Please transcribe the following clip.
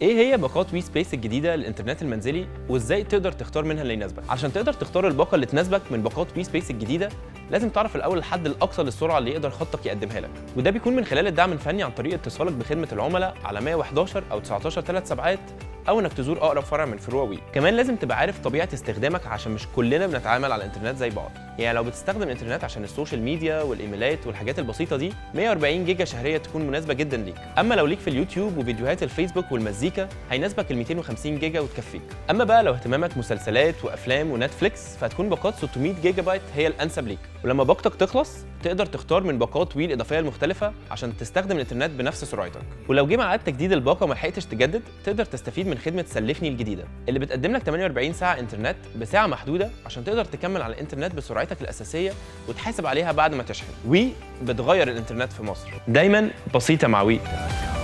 ايه هي باقات وي سبيس الجديده للانترنت المنزلي وازاي تقدر تختار منها اللي يناسبك عشان تقدر تختار الباقه اللي تناسبك من باقات وي سبيس الجديده لازم تعرف الاول الحد الاقصى للسرعه اللي يقدر خطك يقدمها لك وده بيكون من خلال الدعم الفني عن طريق اتصالك بخدمه العملاء على 111 او 19 3 سبعات او انك تزور اقرب فرع من فروع وي كمان لازم تبقى عارف طبيعه استخدامك عشان مش كلنا بنتعامل على الانترنت زي بعض يعني لو بتستخدم الانترنت عشان السوشيال ميديا والايميلات والحاجات البسيطه دي 140 جيجا شهريه تكون مناسبه جدا ليك اما لو ليك في اليوتيوب وفيديوهات الفيسبوك والمزيكا هيناسبك ال 250 جيجا وتكفيك اما بقى لو اهتمامك مسلسلات وافلام ونتفليكس فهتكون باقات 600 جيجا بايت هي الانسب ليك ولما باقتك تخلص تقدر تختار من باقات وي الاضافيه المختلفه عشان تستخدم الانترنت بنفس سرعتك ولو جه ميعاد تجديد الباقه وما لحقتش تجدد تقدر تستفيد من خدمه سلفني الجديده اللي بتقدم لك 48 ساعه انترنت بساعه محدوده عشان تقدر تكمل على الانترنت بسرعتك الاساسيه وتحاسب عليها بعد ما تشحن وي بتغير الانترنت في مصر دايما بسيطه مع وي